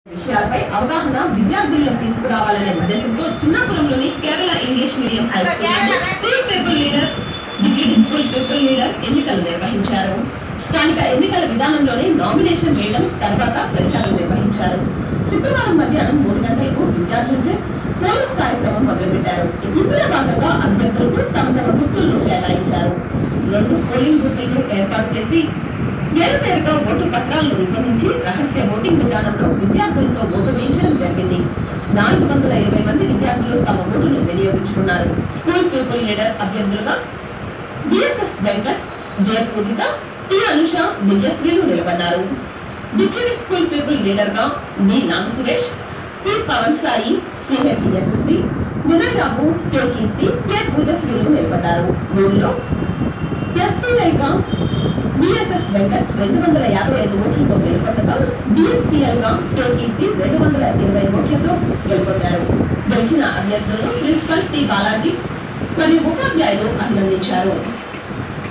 విషయాలపై అవగాహన విద్యార్థుల్లో తీసుకురావాలనే ఉద్దేశంతో చిన్నాపురంలోని Kerala English medium high school school people leader deputy school people leader ఎన్నికలు నిర్వహించారు స్థానిక ఎన్నికల విధానంలోనే నామినేషన్ వేయడం తర్వాత ప్రచారం నిర్వహించారు శుక్రవారం మధ్యాహ్నం మూడు గంటలకు విద్యార్థులచే పోలింగ్ కార్యక్రమం మొదలుపెట్టారు ఇందులో భాగంగా అభ్యర్థులకు తమ తమ గుర్తులను కేటాయించారు రెండు పోలింగ్ బూత్లను ఏర్పాటు చేసి వేరువేరుగా ఓటు పత్రాలను రూపొందించి రహస్య ఓటింగ్ విధానంలో విద్యార్థులతో ఓటు వేయించడం జరిగింది నాలుగు వందల ఇరవై మంది విద్యార్థులు తమ ఓటును వినియోగించుకున్నారు స్కూల్ పీపుల్ లీడర్ అభ్యర్థులుగా బిఎస్ఎస్ వెంకట్ జయ పూజిత టి అనుష దివ్యశ్రీలు నిలబడ్డారు డిప్యూటీ స్కూల్ పీపుల్ లీడర్ గా D Nag Suresh P Pavan Sai CH Yashasvi Vinay Rao K Keerthi K పూజశ్రీలు నిలబడ్డారు వీరిలో ఎస్పీఎల్ గా బిఎస్ఎస్ వెంకట్ రెండు వందల యాభై ఐదు ఓట్లతో గెలుపొందగా బిఎస్పీఎల్ గా కె కీర్తి రెండు వందల ఇరవై ఓట్లతో గెలుపొందారు గెలిచిన అభ్యర్థులను ప్రిన్సిపల్ టి బాలాజీ మరియు ఉపాధ్యాయులు అభినందించారు